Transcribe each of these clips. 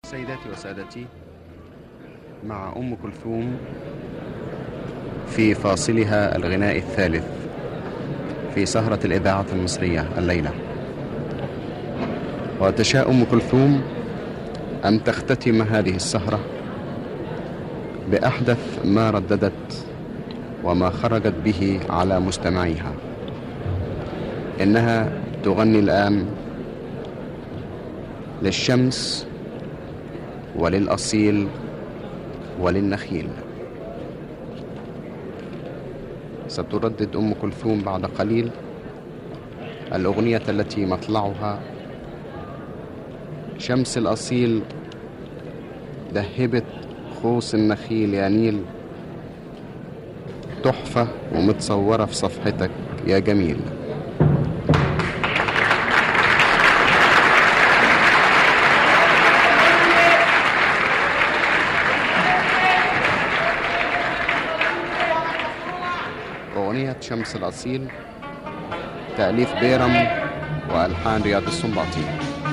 سيداتي وسادتي مع أم كلثوم في فاصلها الغناء الثالث في سهرة الإذاعة المصرية الليلة وتشاء أم كلثوم أن تختتم هذه السهرة بأحدث ما رددت وما خرجت به على مستمعيها إنها تغني الآن للشمس وللأصيل وللنخيل ستردد أم كلثوم بعد قليل الأغنية التي مطلعها شمس الأصيل دهبت خوص النخيل يا نيل تحفة ومتصورة في صفحتك يا جميل أغنية شمس الأصيل تأليف بيرم وألحان رياض السنباطي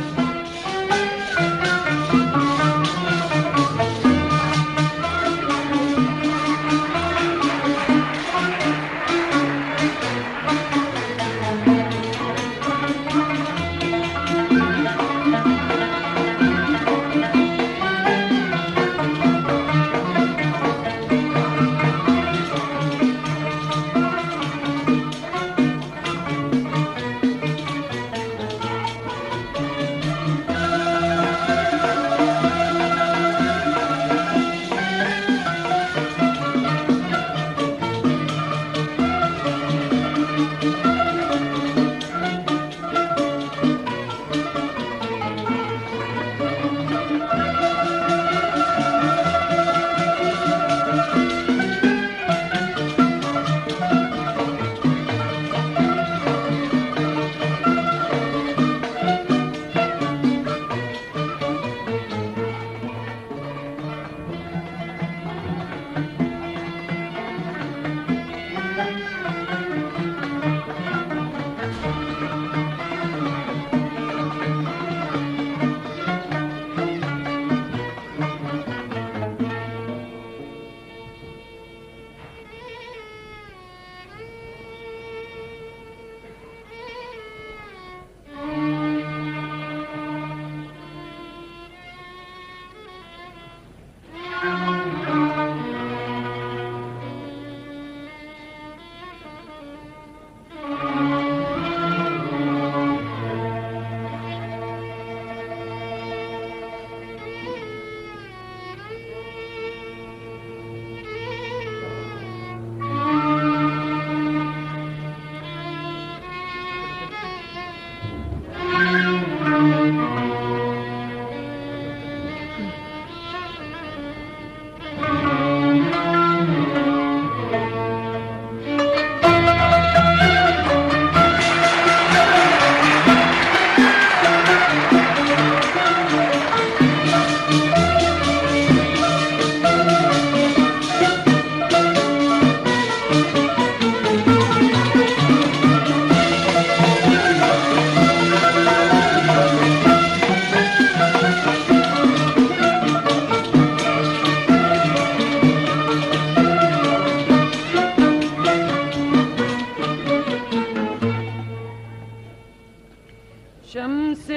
شمس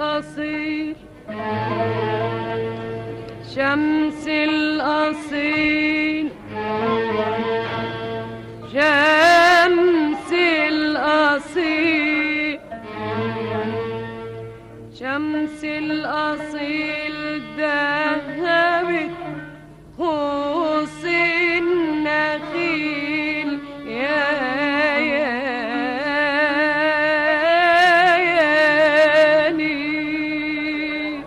الأصيل شمس الأصيل شمس الأصيل شمس الأصيل ذهبت خوص النخيل يا يا يا نيل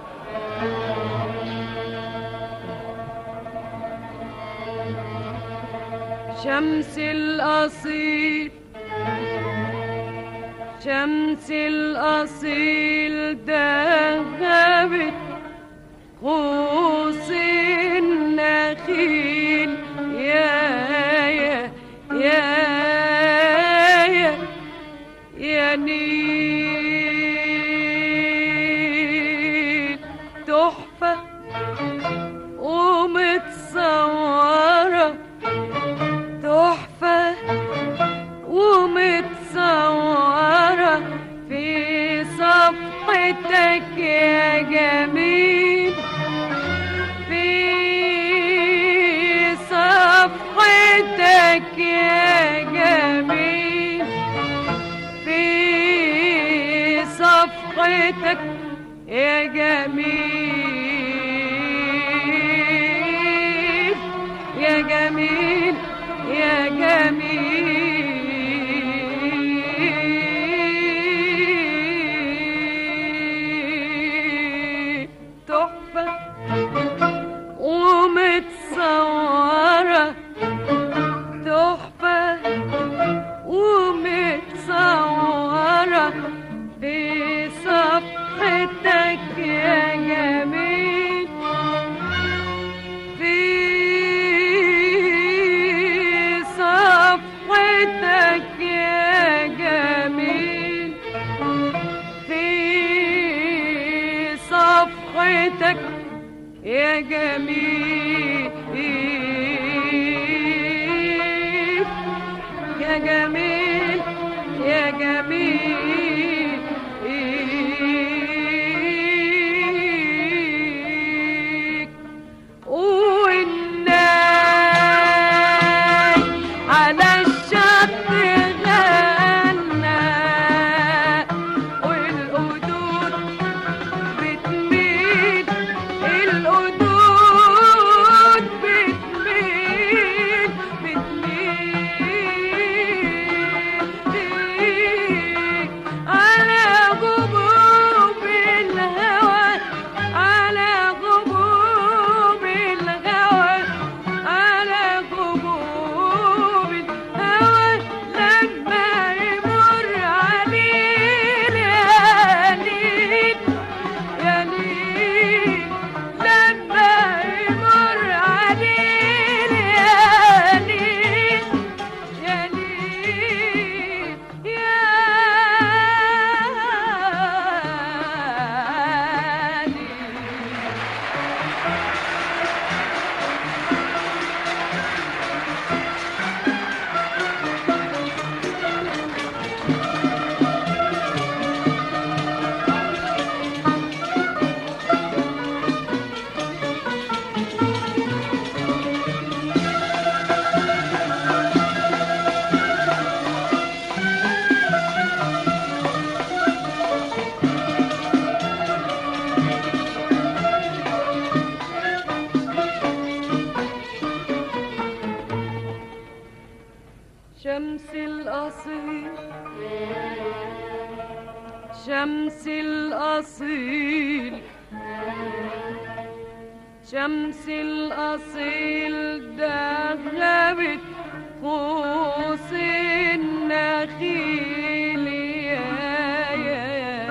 شمس الأصيل شمس الأصيل ذهبت خوص النخيل يا يا يا يا يا نيل تحفة صفحتك يا جميل يا جميل يا جميل والناي على الشط غنى والقدود بتميل القدود بتميل بتميل على غبوب الهوى على غبوب الهوى على غبوب الهوى لما يمر عليه ليالي يا ليل لما يمر عليه ليالي يا ليل يا ليل شمس الأصيل شمس الأصيل شمس الأصيل دغبت قوس النخيل يا يا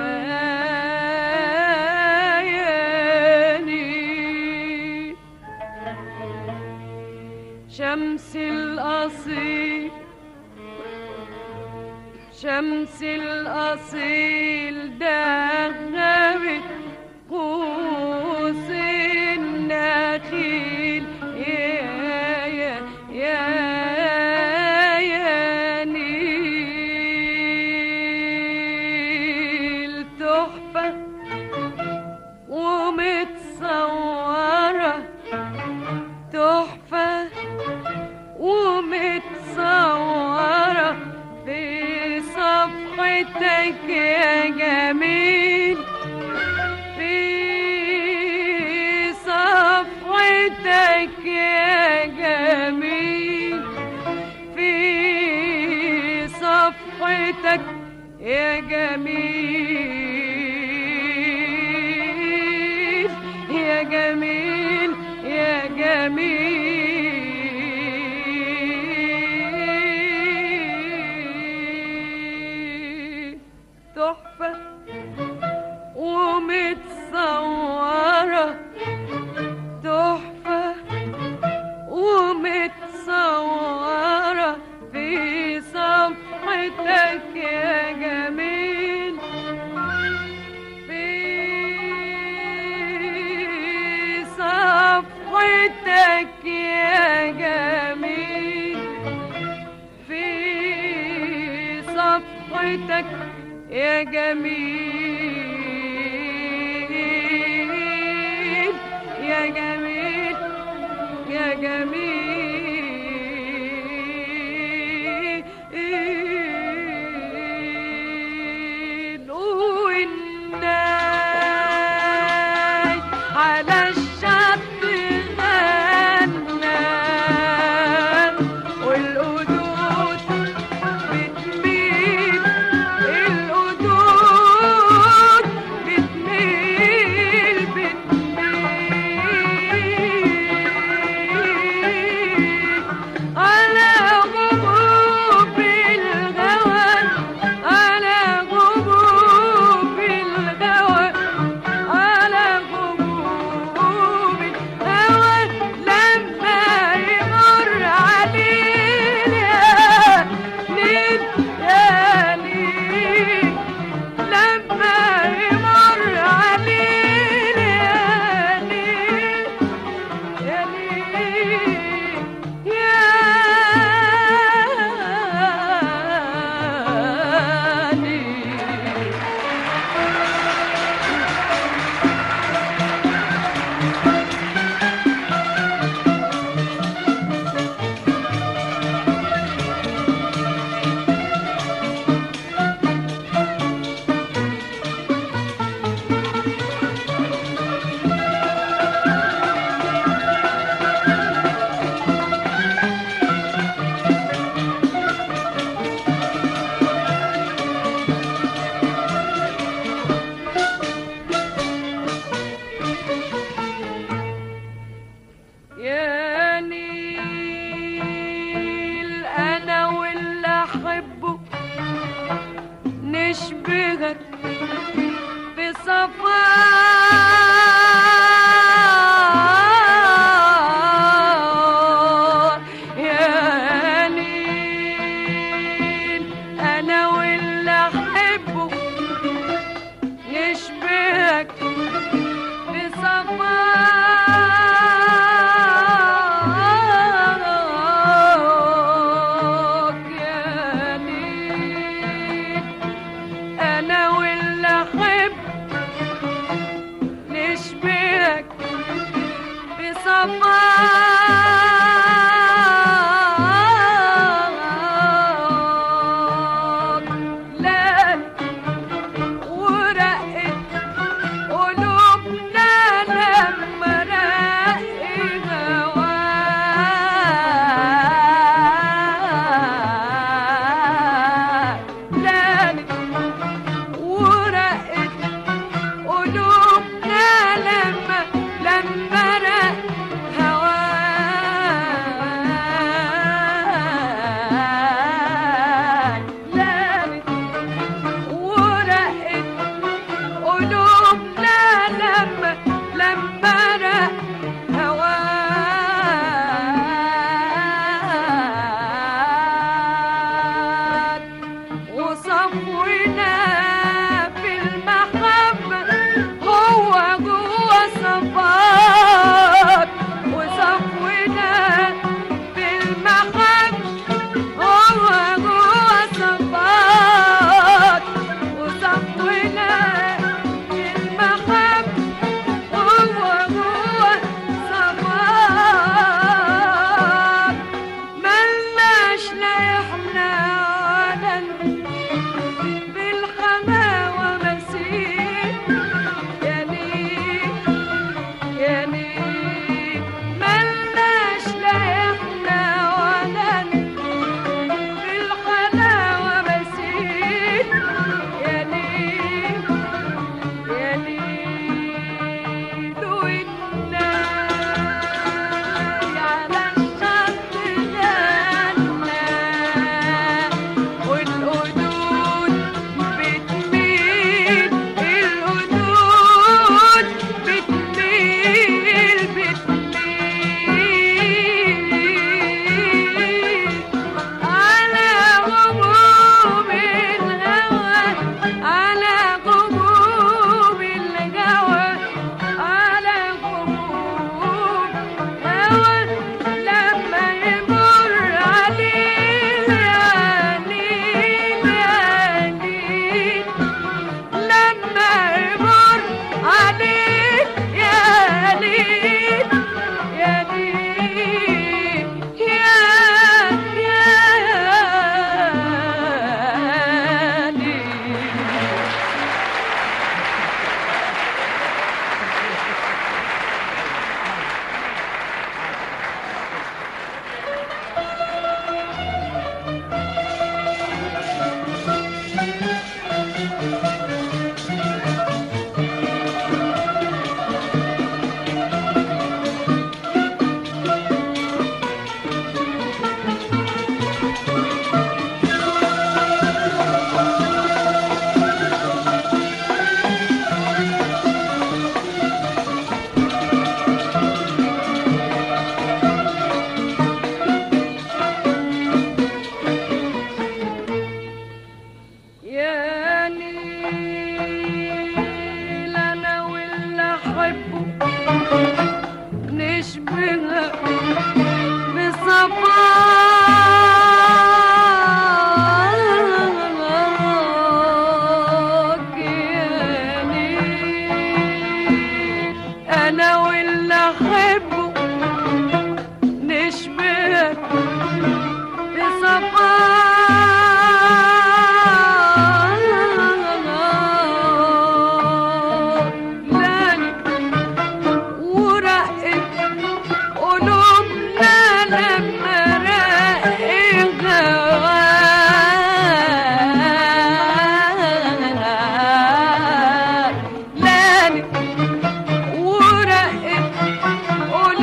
يا نيل شمس الأصيل شمس الأصيل دغبت قوس النخيل يا يا يا يا نيل تحفة ومتصورة تحفة ومتصورة في صفحتك يا جميل في صفحتك يا جميل في صفحتك يا جميل يا جميل يا جميل تحفة ومتصورة تحفة ومتصورة في صفحتك يا جميل في صفحتك يا جميل في صفحتك يا جميل يا جميل يا جميل والناي على الشط غنى والقدود بتميل القدود بتميل بتميل على غبوب الهوى على غبوب الهوى على غبوب وصفاك لا ورقت قلوبنا لما رق هواك لانت ورقت قلوبنا لما لما رق هواك لانت ورقت قلوبنا لما لما رق هواك وصفونا في المحبة هو جوا صفاك وصفونا في المحبة هو جوا صفاك وصفونا في المحبة هو جوا صفاك ملناش لا احنا ولا بالحلاوة مسير يا ليل يا ليل ملناش لا احنا ولا بالحلاوة مسير يا ليل يا ليل والناي على الشط غنى والقدود بتميل القدود بتميل بتميل على غموم الهوى على غموم الهوى على غموم هوى لما يمر عليه يا ليل يا ليل لما يمر عليه يا ليل يا ليل يا يا ليل يا ليل انا واللي احبه نشبه بصفاك يا ليل انا واللي احبه نشبه بصفاك لاني ورقت قلوبنا لما رق هواك لاني ورقت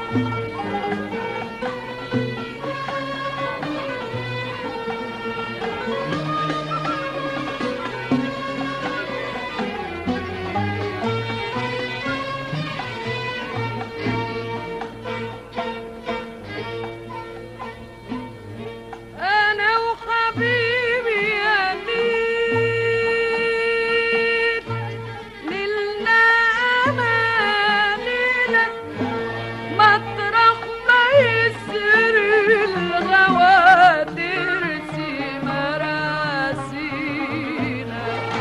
انا وحبيبي يا ليل ليلنا امانينا مطرح ما يسر الغوا ترسي مراسينا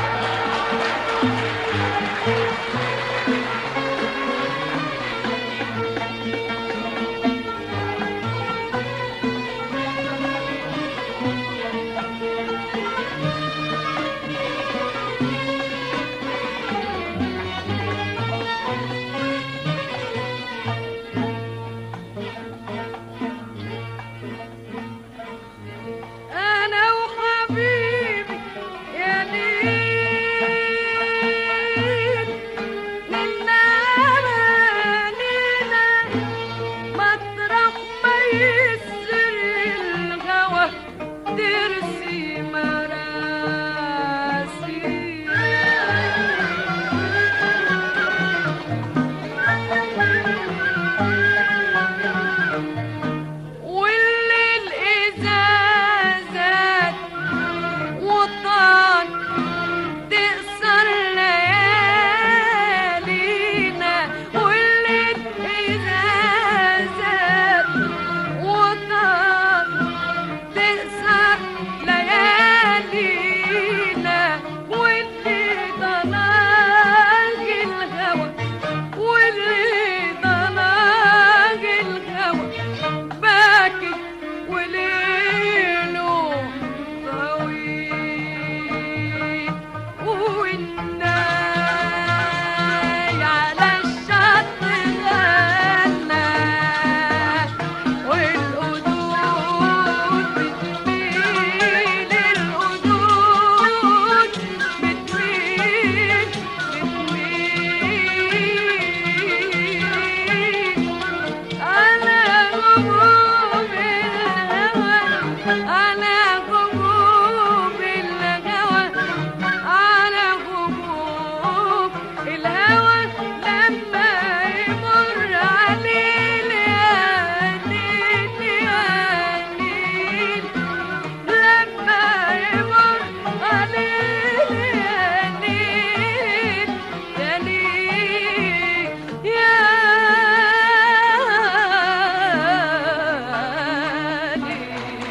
انا وحبيبي يا ليل لنا امانينا مطرح ما يسر الغوا ترسي مراسينا والليل إزازات وطان تقصر ليالينا والليل إزازات وطان تقصر ليالينا واللي ضناج الهوى واللي ضناج الهوى باكي وليله طويل والناي على الشط غنى والقدود بتميل القدود بتميل بتميل على غروب الهوى على غروب الهوى على غروب الهوى لما يمر عليه ليالي ليالي لما يمر عليه ليالي ليالي يا ليل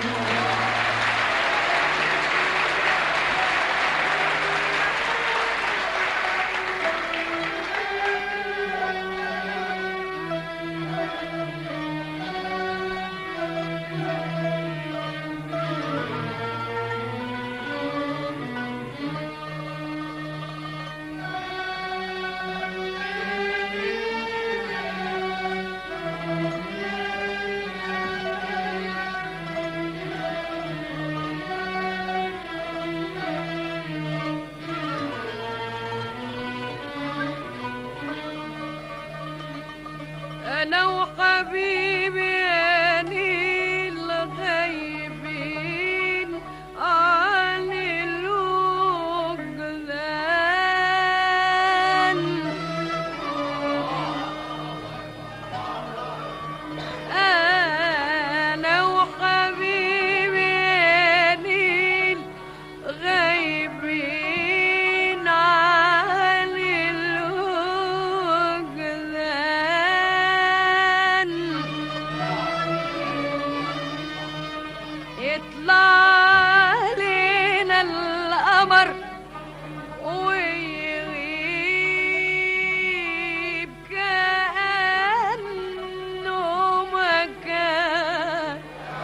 انا وحبيبي يا نيل غايبين عن الوجدان انا وحبيبي يا نيل غايبين عن الوجدان يطلع علينا القمر ويغيب كأنه ما كان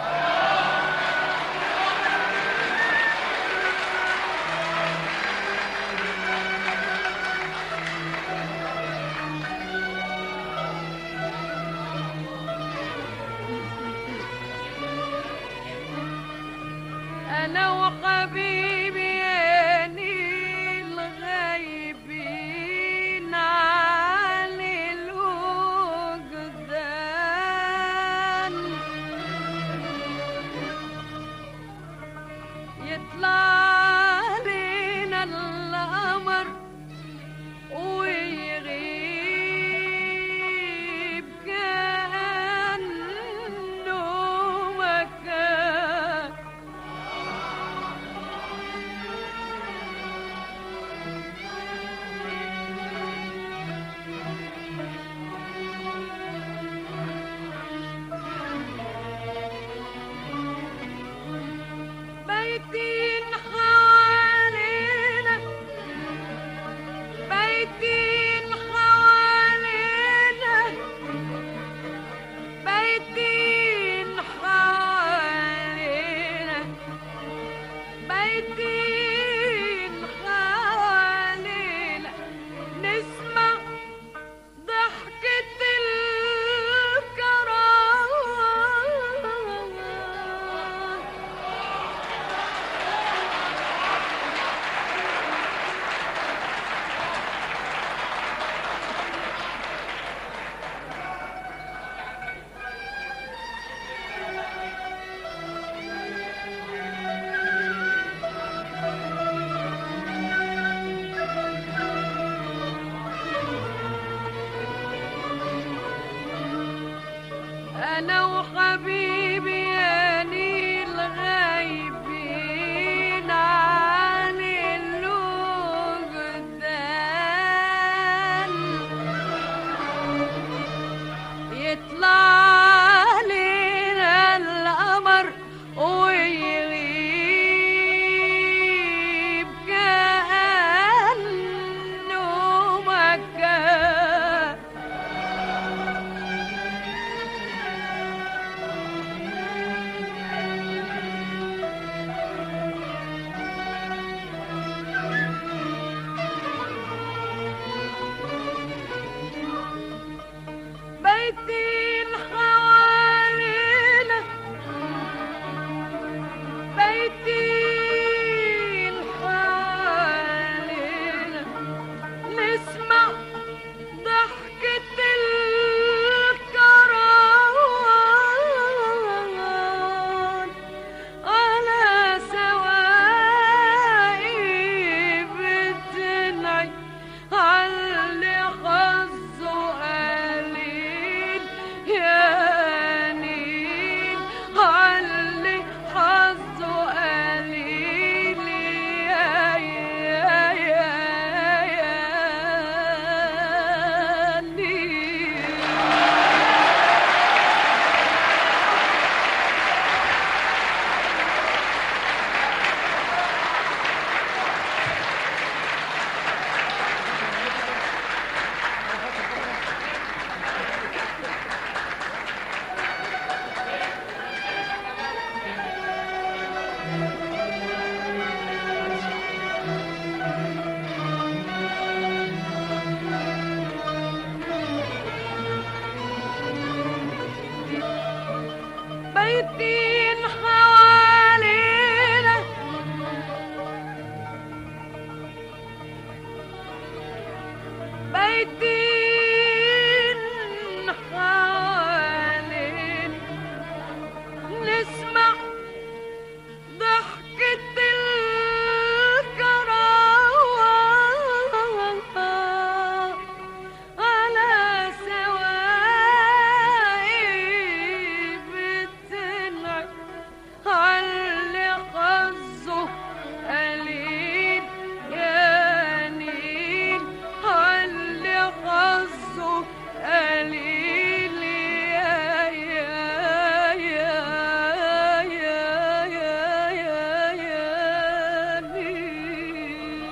أنا وحبيبي يا نيل غايبين عن الوجدان أنا وحبيبي يا نيل غايبين عن الوجدان يطلع لنا القمر ويغيب كأنه ما كان بيتين حوالينا بيتين حوالينا نسمع ضحكة الكروان على سواقي بتنعي على حظه قليل يا نيل على حظه قليل يا يا يا يا نيل بيتين حوالينا بيتين حوالينا نسمع ضحكة الكروان على سواقي بتنعي على حظه قليل يا نيل على حظه قليل يا يا يا يا يا يا يا نيل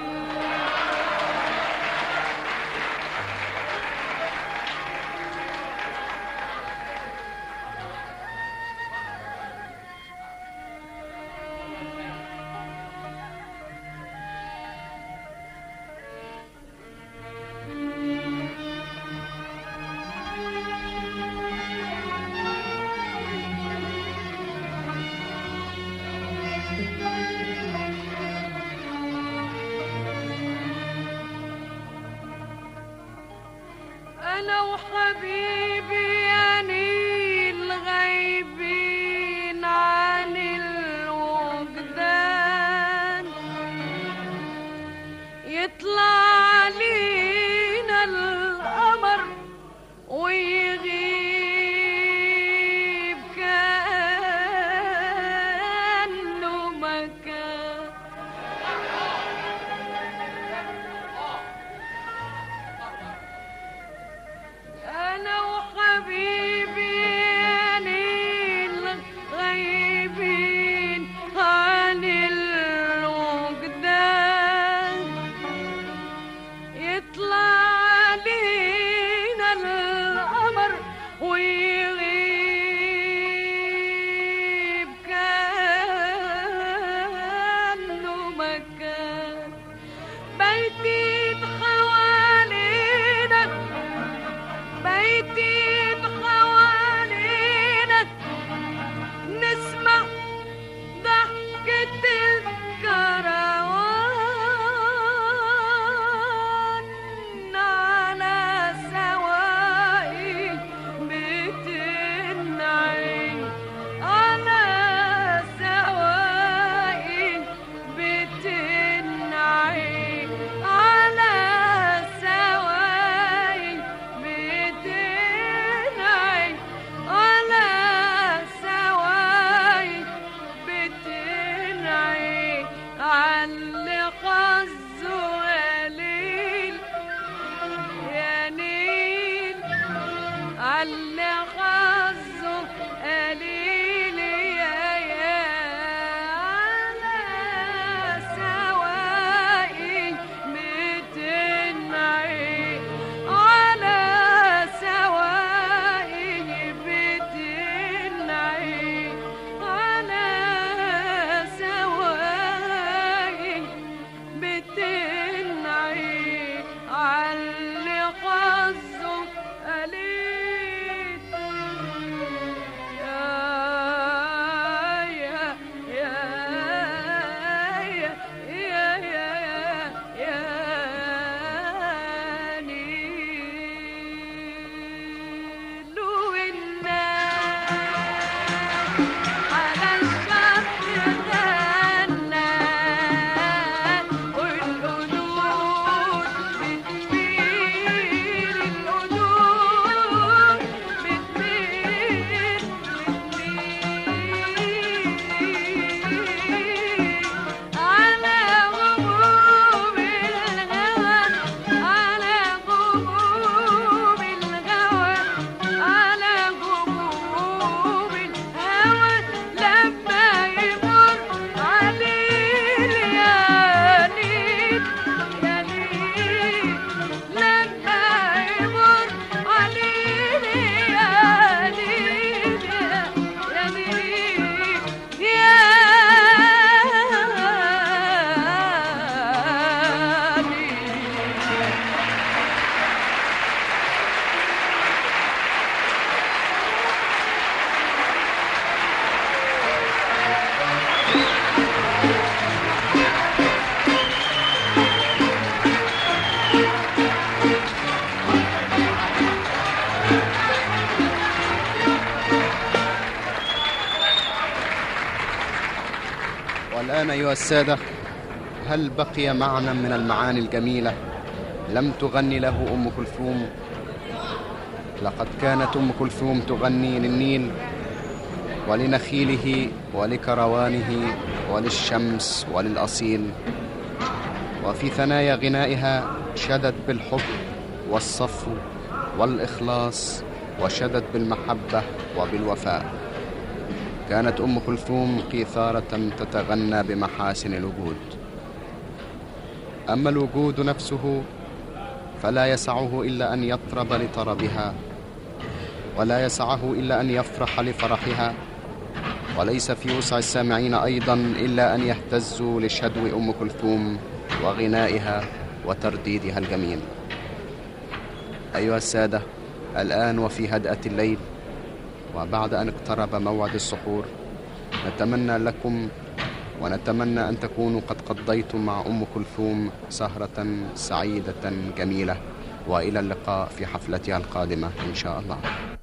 أنا وحبيبي يا نيل غايبين عن الوجدان يطلع لينا القمر ويغيب كأنه ما كان أنا والآن أيها السادة هل بقي معنى من المعاني الجميلة لم تغني له أم كلثوم لقد كانت أم كلثوم تغني للنيل ولنخيله ولكروانه وللشمس وللأصيل وفي ثنايا غنائها شدت بالحب والصفو والإخلاص وشدت بالمحبة وبالوفاء كانت أم كلثوم قيثارة تتغنى بمحاسن الوجود أما الوجود نفسه فلا يسعه إلا أن يطرب لطربها ولا يسعه إلا أن يفرح لفرحها وليس في وسع السامعين أيضا إلا أن يهتزوا لشدو أم كلثوم وغنائها وترديدها الجميل أيها السادة الآن وفي هدأة الليل وبعد أن اقترب موعد السحور نتمنى لكم ونتمنى أن تكونوا قد قضيتم مع أم كلثوم سهرة سعيدة جميلة وإلى اللقاء في حفلتها القادمة إن شاء الله